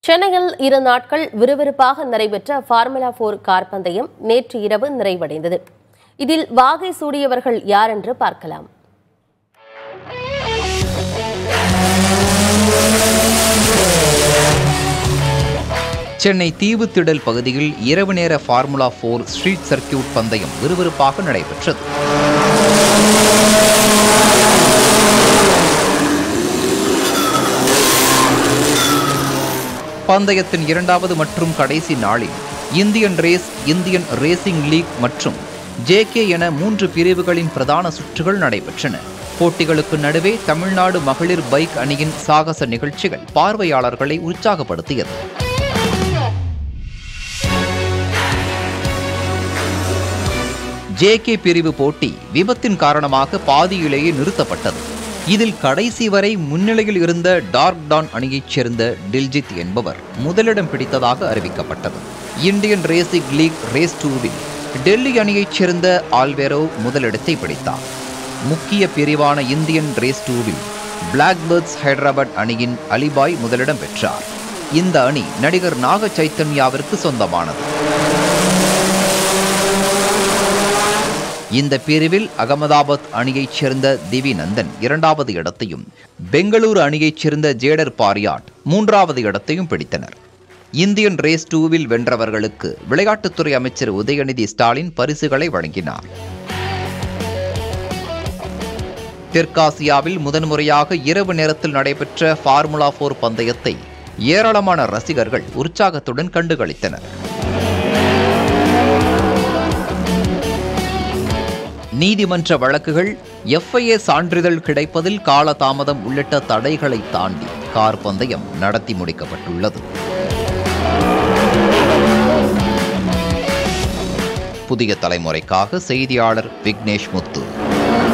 சென்னையில் இரு நாட்கள் விறுவிறுப்பாக நடைபெற்ற ஃபார்முலா போர் கார் பந்தயம் நேற்று இரவு நிறைவடைந்தது இதில் வாகை சூடியவர்கள் யார் என்று பார்க்கலாம் சென்னை தீவுத்திடல் பகுதியில் இரவு நேர ஃபார்முலா போர் ஸ்ட்ரீட் சர்க்கியூட் பந்தயம் விறுவிறுப்பாக நடைபெற்றது பந்தயத்தின் இரண்டாவது மற்றும் கடைசி நாளில் Indian race Indian racing league மற்றும் ஜேகே என மூன்று பிரிவுகளின் பிரதான சுற்றுகள் நடைபெற்றன போட்டிகளுக்கு நடுவே தமிழ்நாடு மகளிர் பைக் அணியின் சாகச நிகழ்ச்சிகள் பார்வையாளர்களை உற்சாகப்படுத்தியது ஜேகே பிரிவு போட்டி விபத்தின் காரணமாக பாதியிலேயே நிறுத்தப்பட்டது இதில் கடைசி வரை முன்னிலையில் இருந்த டார்க் டான் அணியைச் சேர்ந்த டில்ஜித் என்பவர் முதலிடம் பிடித்ததாக அறிவிக்கப்பட்டது இந்தியன் ரேசிங் லீக் ரேஸ் டூவில் டெல்லி அணியைச் சேர்ந்த ஆல்வேரோ முதலிடத்தை பிடித்தார் முக்கிய பிரிவான இந்தியன் ரேஸ் டூவில் பிளாக்பேர்ட்ஸ் ஹைதராபாத் அணியின் அலிபாய் முதலிடம் பெற்றார் இந்த அணி நடிகர் நாக சைத்தன்யாவிற்கு சொந்தமானது இந்த பிரிவில் அகமதாபாத் அணியைச் சேர்ந்த திவி நந்தன் இரண்டாவது இடத்தையும் பெங்களூரு அணியைச் சேர்ந்த ஜேடர் பாரியாட் மூன்றாவது இடத்தையும் பிடித்தனர் இந்தியன் ரேஸ் டூவில் வென்றவர்களுக்கு விளையாட்டுத்துறை அமைச்சர் உதயநிதி ஸ்டாலின் பரிசுகளை வழங்கினார் தெற்காசியாவில் முதன்முறையாக இரவு நேரத்தில் நடைபெற்ற ஃபார்முலா போர் பந்தயத்தை ஏராளமான ரசிகர்கள் உற்சாகத்துடன் கண்டுகளித்தனர் நீதிமன்ற வழக்குகள் எஃப்ஐஏ சான்றிதழ் கிடைப்பதில் காலதாமதம் உள்ளிட்ட தடைகளை தாண்டி கார் பந்தயம் நடத்தி முடிக்கப்பட்டுள்ளது புதிய தலைமுறைக்காக செய்தியாளர் விக்னேஷ் முத்து